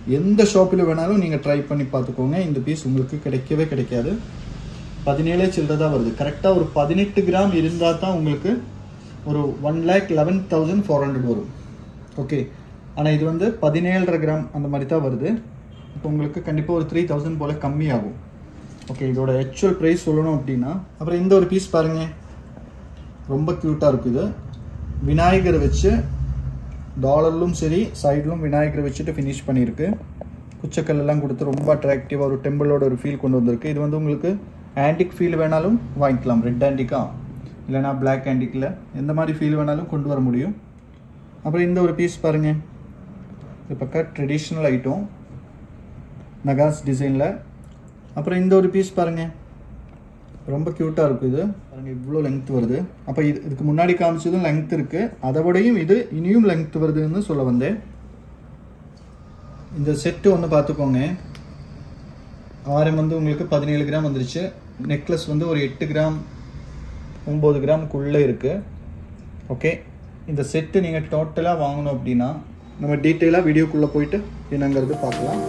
எந்த ஷாப்பில் வேணாலும் நீங்கள் ட்ரை பண்ணி பார்த்துக்கோங்க இந்த பீஸ் உங்களுக்கு கிடைக்கவே கிடைக்காது பதினேழே சில்லற தான் வருது கரெக்டாக ஒரு பதினெட்டு கிராம் இருந்தால் தான் உங்களுக்கு ஒரு one lakh eleven thousand four hundred வரும் ஓகே ஆனால் இது வந்து பதினேழரை கிராம் அந்த மாதிரி தான் வருது இப்போ உங்களுக்கு கண்டிப்பாக ஒரு த்ரீ தௌசண்ட் போல் கம்மியாகும் ஓகே இதோட ஆக்சுவல் ப்ரைஸ் சொல்லணும் அப்படின்னா அப்புறம் இந்த ஒரு பீஸ் பாருங்க ரொம்ப க்யூட்டாக இருக்குது இது விநாயகரை வச்சு டாலர்லும் சரி சைட்லும் விநாயகரை வச்சுட்டு ஃபினிஷ் பண்ணியிருக்கு குச்சக்கல்லாம் கொடுத்து ரொம்ப அட்ராக்டிவாக ஒரு டெம்பிளோட ஒரு ஃபீல் கொண்டு வந்திருக்கு இது வந்து உங்களுக்கு ஆன்டிக் ஃபீல் வேணாலும் வாங்கிக்கலாம் ரெட் ஆன்டிக்கா இல்லைனா பிளாக் ஆன்டிக்கில் எந்த மாதிரி ஃபீல் வேணாலும் கொண்டு வர முடியும் அப்புறம் இந்த ஒரு பீஸ் பாருங்க இது பக்கம் ட்ரெடிஷ்னல் ஐட்டம் நகாஸ் டிசைனில் அப்புறம் இந்த ஒரு பீஸ் பாருங்க ரொம்ப க்யூட்டாக இருக்கும் இது பாருங்க இவ்வளோ லெங்த் வருது அப்போ இது இதுக்கு முன்னாடி காமிச்சதும் லெங்த் இருக்குது அதை விடையும் இது இனியும் லெங்த் வருதுன்னு சொல்ல வந்தேன் இந்த செட்டு ஒன்று பார்த்துக்கோங்க ஆரம் வந்து உங்களுக்கு பதினேழு கிராம் வந்துருச்சு நெக்லஸ் வந்து ஒரு எட்டு கிராம் ஒம்பது கிராமுக்குள்ளே இருக்குது ஓகே இந்த செட்டு நீங்கள் டோட்டலாக வாங்கணும் அப்படின்னா நம்ம டீட்டெயிலாக வீடியோக்குள்ளே போயிட்டு என்னங்கிறது பார்க்கலாம்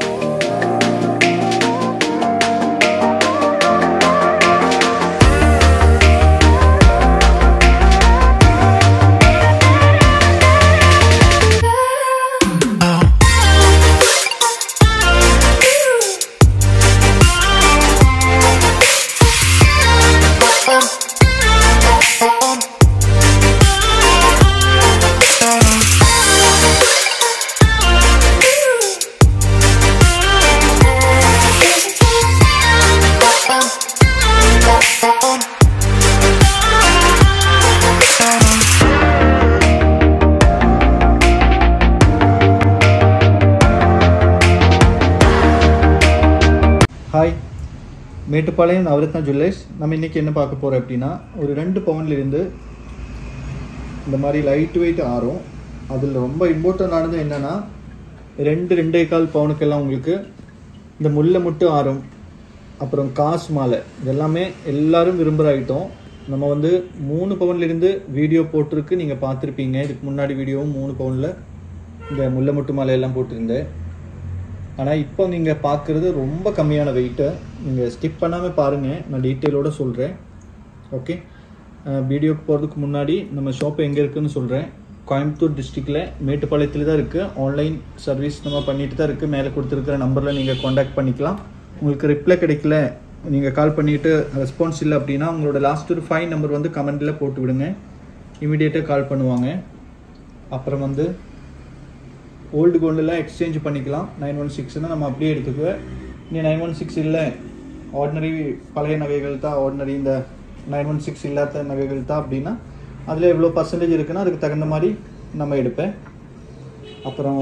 ஹாய் மேட்டுப்பாளையம் நவரத்னா ஜுவல்லர்ஸ் நம்ம இன்றைக்கி என்ன பார்க்க போகிறோம் அப்படின்னா ஒரு ரெண்டு பவுன்லேருந்து இந்த மாதிரி லைட் வெயிட் ஆறும் அதில் ரொம்ப இம்பார்ட்டன்ட் ஆனது என்னென்னா ரெண்டு ரெண்டே கால் பவுனுக்கெல்லாம் உங்களுக்கு இந்த முல்லை முட்டு ஆறும் அப்புறம் காசு மாலை இதெல்லாமே எல்லாரும் விரும்புகிற ஐட்டம் நம்ம வந்து மூணு பவுன்லேருந்து வீடியோ போட்டிருக்கு நீங்கள் பார்த்துருப்பீங்க இதுக்கு முன்னாடி வீடியோவும் மூணு பவுனில் இந்த முல்லை முட்டு மாலை எல்லாம் போட்டிருந்தேன் ஆனால் இப்போ நீங்கள் பார்க்குறது ரொம்ப கம்மியான வெயிட்டு நீங்கள் ஸ்கிப் பண்ணாமல் பாருங்கள் நான் டீட்டெயிலோடு சொல்கிறேன் ஓகே வீடியோக்கு போகிறதுக்கு முன்னாடி நம்ம ஷாப் எங்கே இருக்குதுன்னு சொல்கிறேன் கோயம்புத்தூர் டிஸ்ட்ரிக்டில் மேட்டுப்பாளையத்தில் தான் இருக்குது ஆன்லைன் சர்வீஸ் நம்ம பண்ணிட்டு தான் இருக்குது மேலே கொடுத்துருக்கிற நம்பரில் நீங்கள் காண்டாக்ட் பண்ணிக்கலாம் உங்களுக்கு ரிப்ளை கிடைக்கல நீங்கள் கால் பண்ணிவிட்டு ரெஸ்பான்ஸ் இல்லை அப்படின்னா உங்களோட லாஸ்ட் ஒரு ஃபைவ் நம்பர் வந்து கமெண்ட்டில் போட்டு விடுங்க இமீடியட்டாக கால் பண்ணுவாங்க அப்புறம் வந்து ஓல்டு கோல்டெல்லாம் எக்ஸ்சேஞ்ச் பண்ணிக்கலாம் நைன் ஒன் சிக்ஸ்னால் நம்ம அப்படியே எடுத்துக்குவேன் நீ நைன் ஒன் சிக்ஸ் இல்லை ஆர்டினரி பழைய நகைகள் தான் ஆர்டினரி இந்த நைன் ஒன் சிக்ஸ் இல்லாத நகைகள் தான் அப்படின்னா அதில் எவ்வளோ பர்சன்டேஜ் இருக்குன்னா அதுக்கு தகுந்த மாதிரி நம்ம எடுப்பேன் அப்புறம்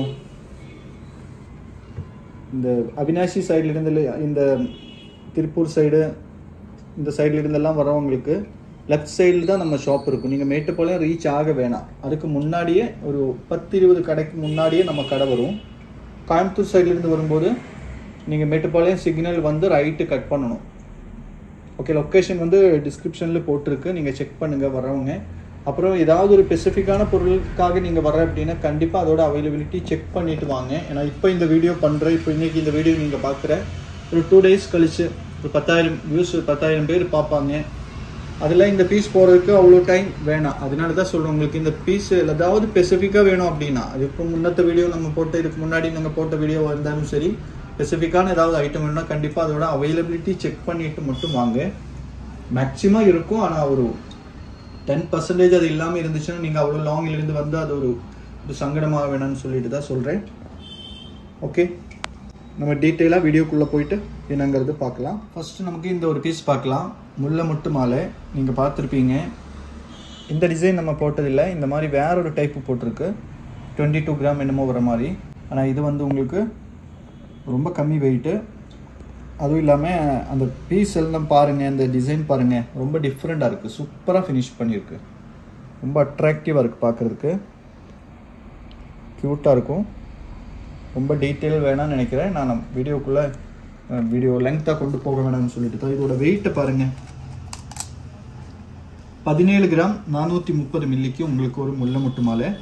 இந்த அவினாசி சைடில் இருந்து இந்த திருப்பூர் சைடு இந்த சைடில் இருந்தெல்லாம் வரவங்களுக்கு லெஃப்ட் சைடில் தான் நம்ம ஷாப் இருக்கும் நீங்கள் மேட்டுப்பாளையம் ரீச் ஆக வேணாம் அதுக்கு முன்னாடியே ஒரு பத்து இருபது கடைக்கு முன்னாடியே நம்ம கடை வரும் கோயம்புத்தூர் சைட்லேருந்து வரும்போது நீங்கள் மேட்டுப்பாளையம் சிக்னல் வந்து ரைட்டு கட் பண்ணணும் ஓகே லொக்கேஷன் வந்து டிஸ்கிரிப்ஷனில் போட்டிருக்கு நீங்கள் செக் பண்ணுங்கள் வரவங்க அப்புறம் ஏதாவது ஒரு ஸ்பெசிஃபிக்கான பொருளுக்காக நீங்கள் வர அப்படின்னா கண்டிப்பாக அதோட அவைலபிலிட்டி செக் பண்ணிட்டு வாங்க ஏன்னா இப்போ இந்த வீடியோ பண்ணுறேன் இப்போ இன்றைக்கி இந்த வீடியோ நீங்கள் பார்க்குற ஒரு டூ டேஸ் கழிச்சு ஒரு பத்தாயிரம் வியூஸ் பத்தாயிரம் பேர் பார்ப்பாங்க அதில் இந்த பீஸ் போகிறதுக்கு அவ்வளோ டைம் வேணாம் அதனால தான் சொல்கிறேன் உங்களுக்கு இந்த பீஸ் ஏதாவது ஸ்பெசிஃபிக்காக வேணும் அப்படின்னா அதுக்கு முன்னத்த வீடியோ நம்ம போட்ட இதுக்கு முன்னாடி நாங்கள் போட்ட வீடியோ இருந்தாலும் சரி ஸ்பெசிஃபிக்கான ஏதாவது ஐட்டம் வேணும்னா கண்டிப்பாக அதோட அவைலபிலிட்டி செக் பண்ணிட்டு மட்டும் வாங்க மேக்ஸிமம் இருக்கும் ஆனால் ஒரு டென் பர்சன்டேஜ் அது இல்லாமல் இருந்துச்சுன்னா நீங்கள் அவ்வளோ லாங்கிலிருந்து வந்து அது ஒரு ஒரு சங்கடமாக வேணும்னு சொல்லிட்டு தான் சொல்கிறேன் ஓகே நம்ம டீட்டெயிலாக வீடியோக்குள்ளே போயிட்டு என்னங்கிறது பார்க்கலாம் ஃபஸ்ட்டு நமக்கு இந்த ஒரு பீஸ் பார்க்கலாம் முல்லை முட்டு மாலை நீங்கள் பார்த்துருப்பீங்க இந்த டிசைன் நம்ம போட்டதில்லை இந்த மாதிரி வேற ஒரு டைப்பு போட்டிருக்கு டுவெண்ட்டி டூ கிராம் என்னமோ வர மாதிரி ஆனால் இது வந்து உங்களுக்கு ரொம்ப கம்மி வெயிட்டு அதுவும் இல்லாமல் அந்த பீஸ் எல்லாம் பாருங்கள் இந்த டிசைன் பாருங்கள் ரொம்ப டிஃப்ரெண்ட்டாக இருக்குது சூப்பராக ஃபினிஷ் பண்ணியிருக்கு ரொம்ப அட்ராக்டிவாக இருக்குது பார்க்குறதுக்கு க்யூட்டாக இருக்கும் ரொம்ப டீட்டெயில் வேணாம்னு நினைக்கிறேன் நான் வீடியோக்குள்ளே வீடியோ லெங்க்த்தாக கொண்டு போக வேணாம்னு சொல்லிட்டு தான் இதோட வெயிட்டை பாருங்கள் பதினேழு கிராம் நானூற்றி முப்பது மில்லிக்கு உங்களுக்கு ஒரு முல்லை முட்டு மாலை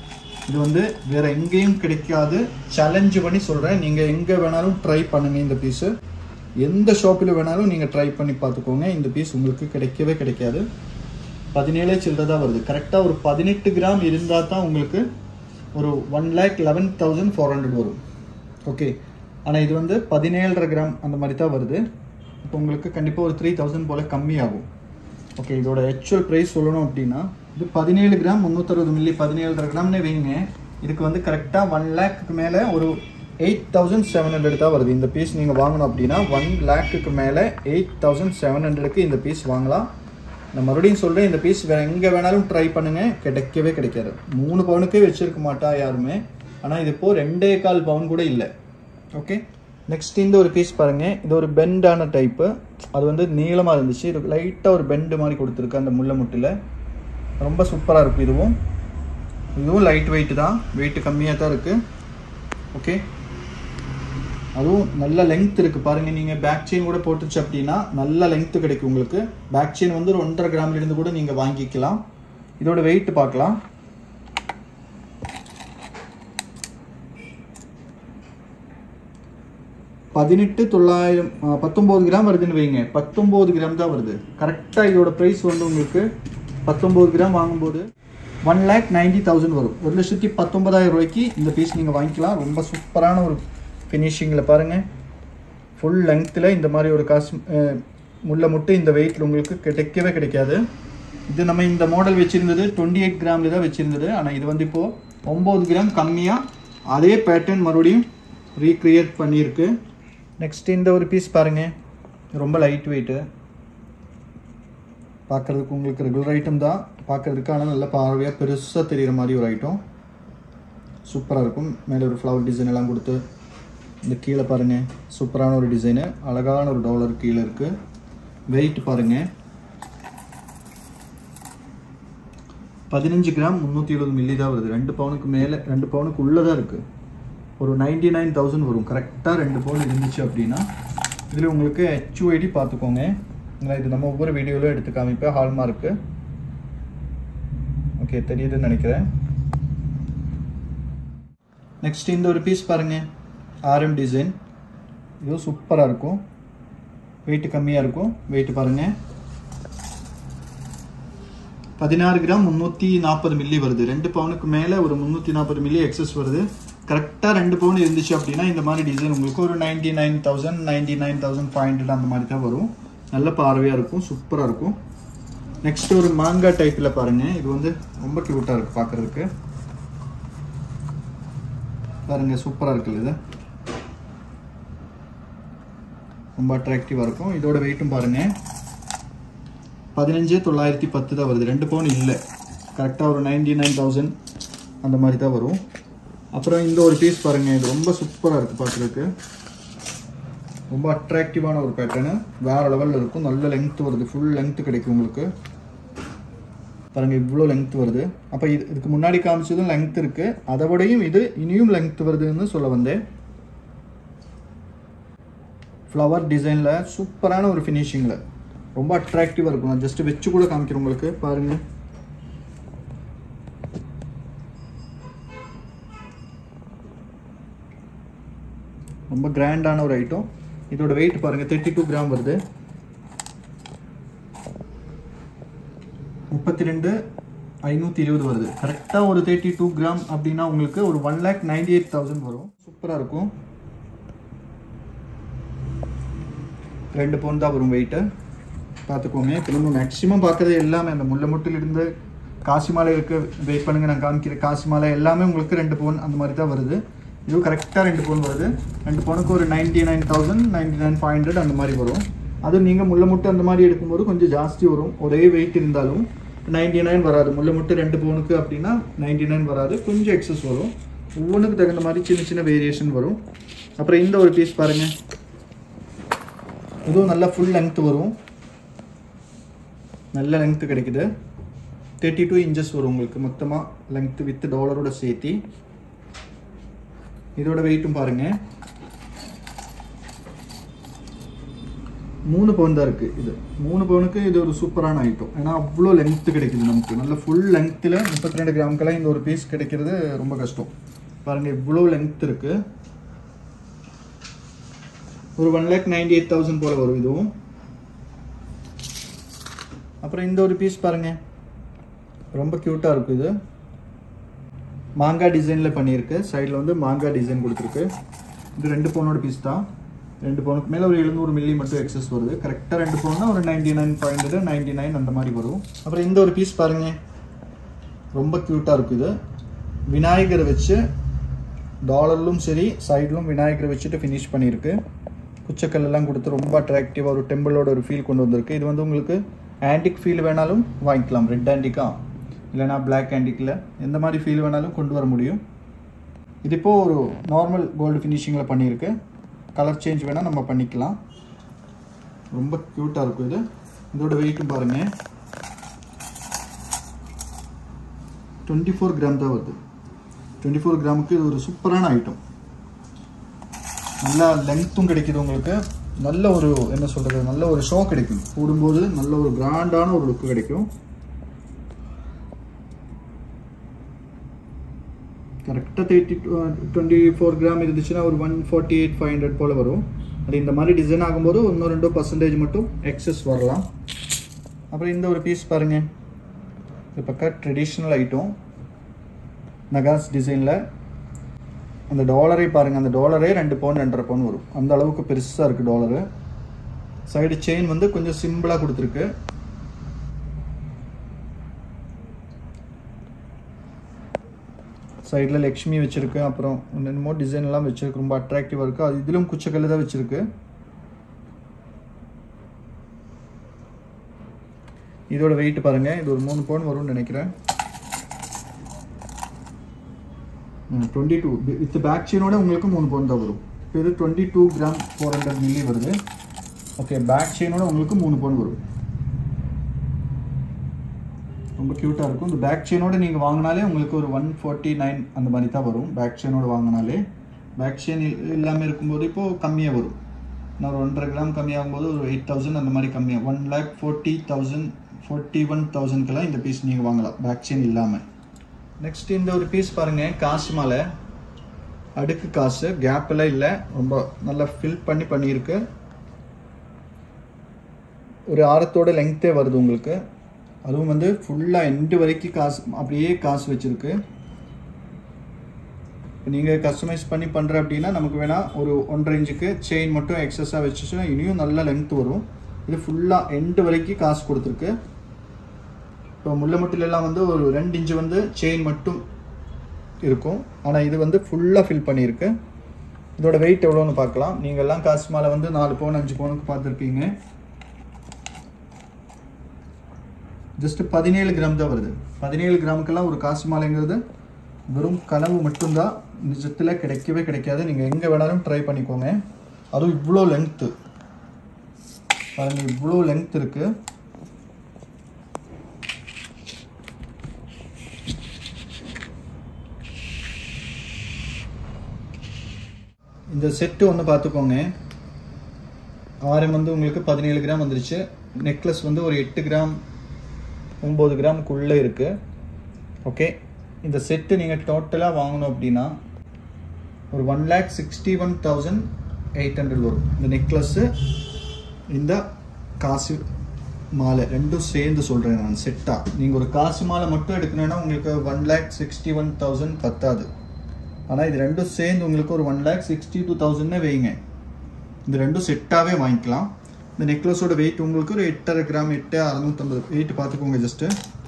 இது வந்து வேற எங்கேயும் கிடைக்காது சேலஞ்சு பண்ணி சொல்கிறேன் நீங்கள் எங்கே வேணாலும் ட்ரை பண்ணுங்க இந்த பீஸு எந்த ஷாப்பில் வேணாலும் நீங்கள் ட்ரை பண்ணி பார்த்துக்கோங்க இந்த பீஸ் உங்களுக்கு கிடைக்கவே கிடைக்காது பதினேழே சில்லறை தான் வருது கரெக்டாக ஒரு பதினெட்டு கிராம் இருந்தால் தான் உங்களுக்கு ஒரு one lakh eleven thousand four hundred வரும் ஓகே ஆனால் இது வந்து பதினேழரை கிராம் அந்த மாதிரி தான் வருது இப்போ உங்களுக்கு கண்டிப்பாக ஒரு த்ரீ தௌசண்ட் போல் கம்மியாகும் ஓகே இதோட ஆக்சுவல் ப்ரைஸ் சொல்லணும் அப்படின்னா இது பதினேழு கிராம் முந்நூற்றறுபது மில்லி பதினேழரை கிராம்னு வைங்க இதுக்கு வந்து கரெக்டாக ஒன் லேக்குக்கு மேலே ஒரு எயிட் தௌசண்ட் செவன் ஹண்ட்ரட் தான் வருது இந்த பீஸ் நீங்கள் வாங்கணும் அப்படின்னா ஒன் லேக்குக்கு மேலே எயிட் தௌசண்ட் செவன் ஹண்ட்ரடுக்கு இந்த பீஸ் வாங்கலாம் நான் மறுபடியும் சொல்கிறேன் இந்த பீஸ் வேறு எங்கே வேணாலும் ட்ரை பண்ணுங்கள் கிடைக்கவே கிடைக்காது மூணு பவுனுக்கே வச்சுருக்க மாட்டா யாருமே ஆனால் இது இப்போ ரெண்டே கால் பவுன் கூட இல்லை ஓகே நெக்ஸ்ட் இந்த ஒரு பீஸ் பாருங்கள் இது ஒரு பெண்டான டைப்பு அது வந்து நீளமாக இருந்துச்சு இது லைட்டாக ஒரு பெண்டு மாதிரி கொடுத்துருக்கு அந்த முள்ள முட்டில் ரொம்ப சூப்பராக இருக்கும் இதுவும் இதுவும் லைட் வெயிட் தான் வெயிட் கம்மியாக தான் இருக்குது ஓகே அதுவும் நல்ல லெங்த் இருக்குது பாருங்கள் நீங்கள் பேக் செயின் கூட போட்டுச்சு அப்படின்னா நல்ல லெங்த் கிடைக்கும் உங்களுக்கு பேக் செயின் வந்து ஒரு ஒன்றரை கிராம்லேருந்து கூட நீங்கள் வாங்கிக்கலாம் இதோட வெயிட் பார்க்கலாம் பதினெட்டு தொள்ளாயிரம் ஆ, பத்தொம்போது கிராம் வருதுன்னு வைங்க பத்தொம்போது கிராம் தான் வருது கரெக்டாக இதோட ப்ரைஸ் வந்து உங்களுக்கு பத்தொம்போது கிராம் வாங்கும்போது ஒன் லேக் நைன்டி தௌசண்ட் வரும் ஒரு லட்சத்தி பத்தொன்பதாயிரம் ரூபாய்க்கு இந்த பீஸ் நீங்கள் வாங்கிக்கலாம் ரொம்ப சூப்பரான ஒரு ஃபினிஷிங்கில் பாருங்கள் ஃபுல் லெங்த்தில் இந்த மாதிரி ஒரு காசு அஹ், முள்ள முட்டு இந்த வெயிட்டில் உங்களுக்கு கிடைக்கவே கிடைக்காது இது நம்ம இந்த மாடல் வச்சுருந்தது டுவெண்ட்டி எயிட் கிராமில் தான் வச்சுருந்தது ஆனால் இது வந்து இப்போது ஒம்பது கிராம் கம்மியாக அதே பேட்டர்ன் மறுபடியும் ரீக்ரியேட் பண்ணியிருக்கு நெக்ஸ்ட் இந்த ஒரு பீஸ் பாருங்கள் ரொம்ப லைட் வெயிட்டு பார்க்குறதுக்கு உங்களுக்கு ரெகுலர் ஐட்டம் தான் பார்க்குறதுக்கு ஆனால் நல்ல பார்வையாக பெருசாக தெரிகிற மாதிரி ஒரு ஐட்டம் சூப்பராக இருக்கும் மேலே ஒரு ஃப்ளவர் டிசைன் எல்லாம் கொடுத்து இந்த கீழே பாருங்கள் சூப்பரான ஒரு டிசைனு அழகான ஒரு டாலர் கீழே இருக்குது வெயிட் பாருங்கள் பதினஞ்சு கிராம் முந்நூற்றி எழுபது மில்லி தான் வருது ரெண்டு பவுனுக்கு மேலே ரெண்டு பவுனுக்கு உள்ளே தான் இருக்குது ஒரு நைன்டி நைன் தௌசண்ட் வரும் கரெக்டாக ரெண்டு பவுன் இருந்துச்சு அப்படின்னா இதில் உங்களுக்கு ஹெச்யூஐடி பார்த்துக்கோங்க நான் இது நம்ம ஒவ்வொரு வீடியோவிலும் எடுத்து காமிப்பேன் ஹால்மார்க்கு ஓகே தெரியுதுன்னு நினைக்கிறேன் நெக்ஸ்ட் இந்த ஒரு பீஸ் பாருங்க ஆர்எம் டிசைன் இதுவும் சூப்பராக இருக்கும் வெயிட் கம்மியாக இருக்கும் வெயிட் பாருங்க பதினாறு கிராம் முந்நூற்றி நாற்பது மில்லி வருது ரெண்டு பவுனுக்கு மேலே ஒரு முந்நூற்றி நாற்பது மில்லி எக்ஸஸ் வருது கரெக்டாக ரெண்டு பவுன் இருந்துச்சு அப்படின்னா இந்த மாதிரி டிசைன் உங்களுக்கு ஒரு ninety nine thousand ninety nine thousand five hundred அந்த மாதிரி தான் வரும் நல்ல பார்வையாக இருக்கும் சூப்பராக இருக்கும் நெக்ஸ்ட் ஒரு மாங்காய் டைப்பில் பாருங்க இது வந்து ரொம்ப க்யூட்டாக இருக்கு பார்க்கறதுக்கு பாருங்க சூப்பராக இருக்குல்ல இது ரொம்ப அட்ராக்டிவாக இருக்கும் இதோட வெயிட்டும் பாருங்க பதினஞ்சு தொள்ளாயிரத்தி பத்து தான் வருது ரெண்டு பவுன் இல்லை கரெக்டாக ஒரு நைன்டி நைன் தௌசண்ட் அந்த மாதிரி தான் வரும் அப்புறம் இந்த ஒரு பீஸ் பாருங்க இது ரொம்ப சூப்பராக இருக்குது பார்க்குறதுக்கு ரொம்ப அட்ராக்டிவான ஒரு பேட்டர்னு வேற லெவலில் இருக்கும் நல்ல லெங்த் வருது ஃபுல் லெங்த் கிடைக்கும் உங்களுக்கு பாருங்க இவ்வளோ லெங்த் வருது அப்போ இது இதுக்கு முன்னாடி காமிச்சதும் லெங்த் இருக்கு அதை விடையும் இது இனியும் லெங்த் வருதுன்னு சொல்ல வந்தேன் ஃப்ளவர் டிசைனில் சூப்பரான ஒரு ஃபினிஷிங்கில் ரொம்ப அட்ராக்டிவாக இருக்கும் நான் ஜஸ்ட் வச்சு கூட காமிக்கிறேன் உங்களுக்கு பாருங்க ரொம்ப கிராண்டான ஒரு ஐட்டம் இதோட வெயிட் பாருங்க தேர்ட்டி டூ கிராம் வருது முப்பத்தி ரெண்டு ஐநூற்றி இருபது வருது கரெக்டாக ஒரு தேர்ட்டி டூ கிராம் அப்படின்னா உங்களுக்கு ஒரு one lakh ninety eight thousand வரும் சூப்பராக இருக்கும் ரெண்டு பவுன் தான் வரும் வெயிட்டு பார்த்துக்கோங்க இப்போ நம்ம மேக்ஸிமம் பார்க்குறது எல்லாமே அந்த முல்லை முட்டிலிருந்து காசி மாலை இருக்கு வெயிட் பண்ணுங்க நான் காமிக்கிறேன் காசி மாலை எல்லாமே உங்களுக்கு ரெண்டு பவுன் அந்த மாதிரி தான் வருது இதுவும் கரெக்டாக ரெண்டு பவுன் வருது ரெண்டு பவுனுக்கு ஒரு ninety nine thousand ninety nine five hundred அந்த மாதிரி வரும் அது நீங்கள் முல்லை முட்டை அந்த மாதிரி எடுக்கும்போது கொஞ்சம் ஜாஸ்தி வரும் ஒரே வெயிட் இருந்தாலும் நைன்டி நைன் வராது முல்லை முட்டை ரெண்டு பவுனுக்கு அப்படின்னா நைன்டி நைன் வராது கொஞ்சம் எக்ஸஸ் வரும் ஒவ்வொன்றுக்கு தகுந்த மாதிரி சின்ன சின்ன வேரியேஷன் வரும் அப்புறம் இந்த ஒரு பீஸ் பாருங்கள் இதுவும் நல்லா ஃபுல் லென்த் வரும் நல்ல லென்த் கிடைக்குது தேர்ட்டி டூ இன்ச்சஸ் வரும் உங்களுக்கு மொத்தமாக லென்த் வித் டாலரோட சேர்த்தி இதோட வெயிட்டும் பாருங்க மூணு பவுன் தான் இருக்குது இது மூணு பவுனுக்கு இது ஒரு சூப்பரான ஐட்டம் ஏன்னா அவ்வளோ லென்த்து கிடைக்குது நமக்கு நல்ல ஃபுல் லென்த்தில் முப்பத்தி ரெண்டு கிராமுக்கெல்லாம் இந்த ஒரு பீஸ் கிடைக்கிறது ரொம்ப கஷ்டம் பாருங்கள் இவ்வளோ லென்த் இருக்குது ஒரு one lakh ninety eight thousand போல் வரும் இதுவும் அப்புறம் இந்த ஒரு பீஸ் பாருங்கள் ரொம்ப க்யூட்டாக இருக்குது இது மாங்காய் டிசைனில் பண்ணியிருக்கு சைடில் வந்து மாங்காய் டிசைன் கொடுத்துருக்கு இது ரெண்டு பவுனோட பீஸ் தான் ரெண்டு பவுனுக்கு மேலே ஒரு எழுநூறு மில்லி மட்டும் எக்ஸஸ் வருது கரெக்டாக ரெண்டு பவுன்னா ஒரு ninety nine point ninety nine அந்த மாதிரி வரும் அப்புறம் இந்த ஒரு பீஸ் பாருங்க ரொம்ப க்யூட்டாக இருக்குது இது விநாயகரை வச்சு டாலர்லும் சரி சைட்லும் விநாயகரை வச்சுட்டு ஃபினிஷ் பண்ணியிருக்கு குச்சக்கல்லாம் கொடுத்து ரொம்ப அட்ராக்டிவாக ஒரு டெம்பிளோட ஒரு ஃபீல் கொண்டு வந்திருக்கு இது வந்து உங்களுக்கு ஆன்டிக் ஃபீல் வேணாலும் வாங்கிக்கலாம் ரெட் ஆன்டிக்கா இல்லைனா பிளாக் ஆன்டிக்கில் எந்த மாதிரி ஃபீல் வேணாலும் கொண்டு வர முடியும் இது இப்போது ஒரு நார்மல் கோல்டு ஃபினிஷிங்கில் பண்ணியிருக்கு கலர் சேஞ்ச் வேணால் நம்ம பண்ணிக்கலாம் ரொம்ப க்யூட்டாக இருக்கும் இது இதோட வெயிட்டும் பாருங்கள் டுவெண்ட்டி ஃபோர் கிராம் தான் வருது டுவெண்ட்டி ஃபோர் கிராமுக்கு இது ஒரு சூப்பரான ஐட்டம் நல்லா லென்த்தும் கிடைக்குது உங்களுக்கு நல்ல ஒரு என்ன சொல்கிறது நல்ல ஒரு ஷோ கிடைக்கும் போடும்போது நல்ல ஒரு கிராண்டான ஒரு லுக்கு கிடைக்கும் கரெக்டாக தேர்ட்டி டுவெண்ட்டி ஃபோர் கிராம் இருந்துச்சுன்னா ஒரு one forty eight five hundred போல் வரும் அது இந்த மாதிரி டிசைன் ஆகும்போது இன்னும் ரெண்டு பர்சன்டேஜ் மட்டும் எக்ஸஸ் வரலாம் அப்புறம் இந்த ஒரு பீஸ் பாருங்கள் இது பக்கா ட்ரெடிஷ்னல் ஐட்டம் நகாஸ் டிசைனில் அந்த டாலரே பாருங்கள் அந்த டாலரே ரெண்டு பவுன் ரெண்டரை பவுன் வரும் அந்த அளவுக்கு பெருசாக இருக்குது டாலரு சைடு செயின் வந்து கொஞ்சம் சிம்பிளாக கொடுத்துருக்கு சைடில் லக்ஷ்மி வச்சுருக்கு அப்புறம் என்னென்னமோ டிசைன்லாம் வச்சுருக்கு ரொம்ப அட்ராக்டிவாக இருக்குது அது இதிலும் குச்சக்கல் தான் வச்சுருக்கு இதோட வெயிட் பாருங்கள் இது ஒரு மூணு பவுன் வரும்னு நினைக்கிறேன் டுவெண்ட்டி டூ வித் பேக் செயினோட உங்களுக்கு மூணு பவுன் தான் வரும் இப்போ இது twenty two gram four hundred milli வருது ஓகே பேக் செயினோட உங்களுக்கு மூணு பவுன் வரும் ரொம்ப க்யூட்டாக இருக்கும் இந்த பேக் செயினோட நீங்கள் வாங்கினாலே உங்களுக்கு ஒரு ஒன் ஃபார்ட்டி நைன் அந்த மாதிரி தான் வரும் பேக் செயினோட வாங்கினாலே பேக் செயின் இல்லாமல் இருக்கும்போது இப்போது கம்மியாக வரும் நான் ஒரு ஒன்றரை கிராம் கம்மியாகும்போது ஒரு எயிட் தௌசண்ட் அந்த மாதிரி கம்மியாக one lakh forty thousand forty one தௌசண்ட்க்கெல்லாம் இந்த பீஸ் நீங்கள் வாங்கலாம் பேக் செயின் இல்லாமல் நெக்ஸ்ட் இந்த ஒரு பீஸ் பாருங்கள் காசு மாலை அடுக்கு காசு கேப்பெல்லாம் இல்லை ரொம்ப நல்லா ஃபில் பண்ணி பண்ணியிருக்கு ஒரு ஆரத்தோட லெங்க்த்தே வருது உங்களுக்கு அதுவும் வந்து ஃபுல்லாக எண்டு வரைக்கும் காசு அப்படியே காசு வச்சுருக்கு இப்போ நீங்கள் கஸ்டமைஸ் பண்ணி பண்ணுற அப்படின்னா நமக்கு வேணால் ஒரு ஒன்றரை இன்ச்சுக்கு செயின் மட்டும் எக்ஸஸாக வச்சுச்சுன்னா இனியும் நல்ல லென்த் வரும் இது ஃபுல்லாக எண்டு வரைக்கும் காசு கொடுத்துருக்கு இப்போ முள்ளமுட்டிலெல்லாம் வந்து ஒரு ரெண்டு இன்ச்சு வந்து செயின் மட்டும் இருக்கும் ஆனால் இது வந்து ஃபுல்லாக ஃபில் பண்ணியிருக்கு இதோட வெயிட் எவ்வளோன்னு பார்க்கலாம் நீங்கள்லாம் காசு மாலை வந்து நாலு பவுன் அஞ்சு பவுனுக்கு பார்த்துருப்பீங்க ஜஸ்ட் பதினேழு கிராம் தான் வருது பதினேழு கிராமுக்கெல்லாம் ஒரு காசு மாலைங்கிறது வெறும் கனவு மட்டும்தான் நிஜத்தில் கிடைக்கவே கிடைக்காது நீங்கள் எங்கே வேணாலும் ட்ரை பண்ணிக்கோங்க அதுவும் இவ்வளோ லென்த்து பாருங்கள் இவ்வளோ லென்த் இருக்குது இந்த செட்டு ஒன்று பார்த்துக்கோங்க ஆரம் வந்து உங்களுக்கு பதினேழு கிராம் வந்துருச்சு நெக்லஸ் வந்து ஒரு எட்டு கிராம் ஒம்பது கிராமுக்குள்ளே இருக்குது ஓகே இந்த செட்டு நீங்கள் டோட்டலாக வாங்கணும் அப்படின்னா ஒரு one lakh sixty one thousand eight hundred வரும் இந்த நெக்லஸ்ஸு இந்த காசு மாலை ரெண்டும் சேர்ந்து சொல்கிறேன் நான் செட்டாக நீங்கள் ஒரு காசு மாலை மட்டும் எடுக்கணுன்னா உங்களுக்கு one lakh sixty one thousand பத்தாது ஆனால் இது ரெண்டும் சேர்ந்து உங்களுக்கு ஒரு ஒன் லேக் சிக்ஸ்டி டூ தௌசண்ட்னே வைங்க இந்த ரெண்டும் செட்டாகவே வாங்கிக்கலாம் இந்த நெக்லஸோட வெயிட் உங்களுக்கு ஒரு எட்டரை கிராம் எட்டு அறநூற்றம்பது வெயிட் பார்த்துக்கோங்க ஜஸ்ட்டு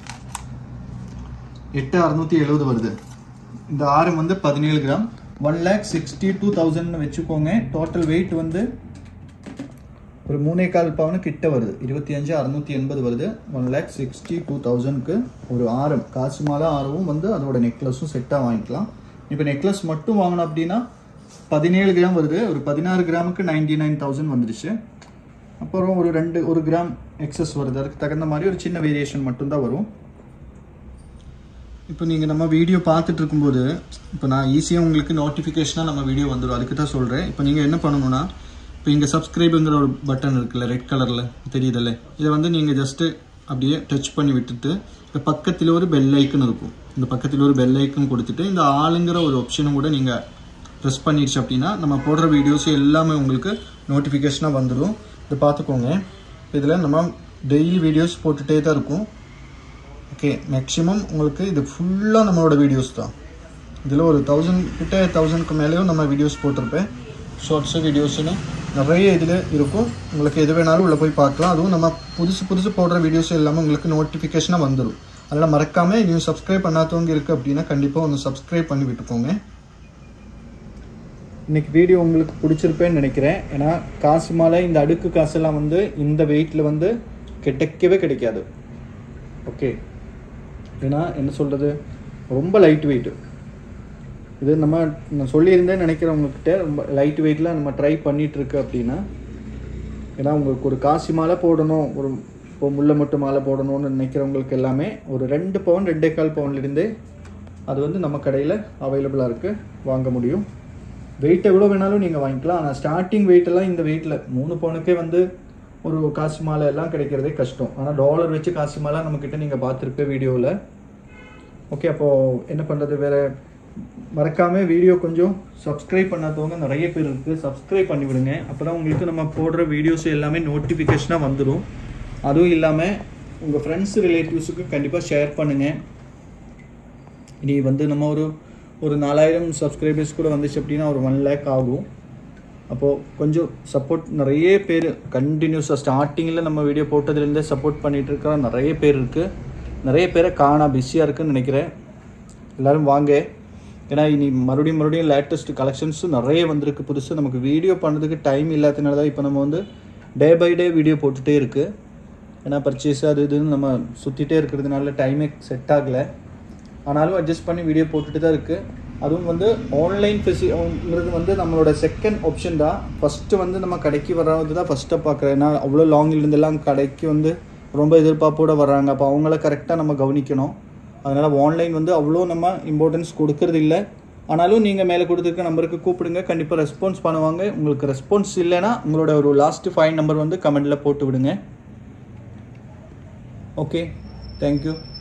எட்டு அறநூற்றி எழுபது வருது இந்த ஆரம் வந்து பதினேழு gram one lakh sixty two தௌசண்ட்னு வச்சுக்கோங்க டோட்டல் வெயிட் வந்து ஒரு மூணே கால் பவுனு கிட்ட வருது இருபத்தி அஞ்சு அறுநூத்தி எண்பது வருது ஒன் லேக் சிக்ஸ்டி டூ தௌசண்ட்க்கு ஒரு ஆரம் காசு மாலை ஆரமும் வந்து அதோட நெக்லஸும் செட்டாக வாங்கிக்கலாம் இப்போ நெக்லஸ் மட்டும் வாங்கினோம் அப்படின்னா பதினேழு கிராம் வருது ஒரு பதினாறு கிராமுக்கு நைன்டி நைன் தௌசண்ட் வந்துடுச்சு அப்புறம் ஒரு ரெண்டு ஒரு கிராம் எக்ஸஸ் வருது அதுக்கு தகுந்த மாதிரி ஒரு சின்ன வேரியேஷன் மட்டும்தான் வரும் இப்போ நீங்கள் நம்ம வீடியோ பார்த்துட்டு இருக்கும்போது இப்போ நான் ஈஸியாக உங்களுக்கு நோட்டிஃபிகேஷனாக நம்ம வீடியோ வந்துடும் அதுக்கு தான் சொல்கிறேன் இப்போ நீங்கள் என்ன பண்ணணும்னா இப்போ இங்கே சப்ஸ்கிரைபுங்கிற ஒரு பட்டன் இருக்குல்ல ரெட் கலரில் தெரியுதுல்ல இதை வந்து நீங்கள் ஜஸ்ட்டு அப்படியே டச் பண்ணி விட்டுட்டு இப்போ பக்கத்தில் ஒரு பெல் ஐக்கன் இருக்கும் இந்த பக்கத்தில் ஒரு பெல் ஐக்கன் கொடுத்துட்டு இந்த ஆளுங்கிற ஒரு ஆப்ஷனும் கூட நீங்கள் ப்ரெஸ் பண்ணிடுச்சு அப்படின்னா நம்ம போடுற வீடியோஸ் எல்லாமே உங்களுக்கு நோட்டிஃபிகேஷனாக வந்துடும் இதை பார்த்துக்கோங்க இதில் நம்ம டெய்லி வீடியோஸ் போட்டுகிட்டே தான் இருக்கும் ஓகே மேக்ஸிமம் உங்களுக்கு இது ஃபுல்லாக நம்மளோட வீடியோஸ் தான் இதில் ஒரு தௌசண்ட் கிட்ட தௌசண்ட்க்கு மேலேயும் நம்ம வீடியோஸ் போட்டிருப்பேன் ஷார்ட்ஸு வீடியோஸ்னு நிறைய இதில் இருக்கும் உங்களுக்கு எது வேணாலும் உள்ளே போய் பார்க்கலாம் அதுவும் நம்ம புதுசு புதுசு போடுற வீடியோஸ் எல்லாமே உங்களுக்கு நோட்டிஃபிகேஷனாக வந்துடும் அதனால் மறக்காமல் நீங்கள் சப்ஸ்கிரைப் பண்ணாதவங்க இருக்குது அப்படின்னா கண்டிப்பாக ஒன்று சப்ஸ்கிரைப் பண்ணி விட்டுக்கோங்க இன்னைக்கு வீடியோ உங்களுக்கு பிடிச்சிருப்பேன்னு நினைக்கிறேன் ஏன்னா காசு மாலை இந்த அடுக்கு காசெல்லாம் வந்து இந்த வெயிட்டில் வந்து கிடைக்கவே கிடைக்காது ஓகே ஏன்னா என்ன சொல்கிறது ரொம்ப லைட் வெயிட்டு இது நம்ம நான் சொல்லியிருந்தேன்னு நினைக்கிறவங்கக்கிட்ட ரொம்ப லைட் வெயிட்டில் நம்ம ட்ரை பண்ணிட்டு இருக்கு அப்படின்னா ஏன்னா உங்களுக்கு ஒரு காசி மாலை போடணும் ஒரு இப்போ முல்லை மட்டும் மாலை போடணும்னு நினைக்கிறவங்களுக்கு எல்லாமே ஒரு ரெண்டு பவுன் ரெண்டே கால் பவுன்லேருந்தே அது வந்து நம்ம கடையில் அவைலபிளாக இருக்குது வாங்க முடியும் வெயிட் எவ்வளோ வேணாலும் நீங்கள் வாங்கிக்கலாம் ஆனால் ஸ்டார்டிங் வெயிட்டெல்லாம் இந்த வெயிட்டில் மூணு பவுனுக்கே வந்து ஒரு காசு மாலை எல்லாம் கிடைக்கிறதே கஷ்டம் ஆனால் டாலர் வச்சு காசு மாலை நம்மக்கிட்ட நீங்கள் பார்த்துருப்ப வீடியோவில் ஓகே அப்போது என்ன பண்ணுறது வேறு மறக்காமல் வீடியோ கொஞ்சம் சப்ஸ்கிரைப் பண்ணாதவங்க நிறைய பேர் இருக்குது சப்ஸ்கிரைப் பண்ணி விடுங்க அப்போ தான் உங்களுக்கு நம்ம போடுற வீடியோஸ் எல்லாமே நோட்டிஃபிகேஷனாக வந்துடும் அதுவும் இல்லாமல் உங்கள் ஃப்ரெண்ட்ஸ் ரிலேட்டிவ்ஸுக்கு கண்டிப்பாக ஷேர் பண்ணுங்கள் இனி வந்து நம்ம ஒரு ஒரு நாலாயிரம் சப்ஸ்கிரைபர்ஸ் கூட வந்துச்சு அப்படின்னா ஒரு ஒன் லேக் ஆகும் அப்போது கொஞ்சம் சப்போர்ட் நிறைய பேர் கண்டினியூஸாக ஸ்டார்டிங்கில் நம்ம வீடியோ போட்டதுலேருந்தே சப்போர்ட் பண்ணிகிட்டு இருக்கிற நிறைய பேர் இருக்குது நிறைய பேரை காணா பிஸியாக இருக்குன்னு நினைக்கிறேன் எல்லோரும் வாங்க ஏன்னா இனி மறுபடியும் மறுபடியும் லேட்டஸ்ட் கலெக்ஷன்ஸும் நிறைய வந்திருக்கு புதுசு நமக்கு வீடியோ பண்ணுறதுக்கு டைம் இல்லாதனால தான் இப்போ நம்ம வந்து டே பை டே வீடியோ போட்டுகிட்டே இருக்குது ஏன்னா பர்ச்சேஸ் அது இதுன்னு நம்ம சுற்றிட்டே இருக்கிறதுனால டைமே செட் ஆகலை ஆனாலும் அட்ஜஸ்ட் பண்ணி வீடியோ போட்டுட்டு தான் இருக்குது அதுவும் வந்து ஆன்லைன் ஃபெசிங்கிறது வந்து நம்மளோட செகண்ட் ஆப்ஷன் தான் ஃபஸ்ட்டு வந்து நம்ம கடைக்கு வர்றது தான் ஃபஸ்ட்டாக பார்க்குறேன் ஏன்னா அவ்வளோ லாங்கிலிருந்தெல்லாம் கடைக்கு வந்து ரொம்ப எதிர்பார்ப்போட வர்றாங்க அப்போ அவங்கள கரெக்டாக நம்ம கவனிக்கணும் அதனால் ஆன்லைன் வந்து அவ்வளோ நம்ம இம்பார்ட்டன்ஸ் கொடுக்கறது இல்லை ஆனாலும் நீங்கள் மேலே கொடுத்துருக்க நம்பருக்கு கூப்பிடுங்க கண்டிப்பாக ரெஸ்பான்ஸ் பண்ணுவாங்க உங்களுக்கு ரெஸ்பான்ஸ் இல்லைன்னா உங்களோட ஒரு லாஸ்ட் ஃபைவ் நம்பர் வந்து கமெண்டில் போட்டு விடுங்க ஓகே தேங்க்யூ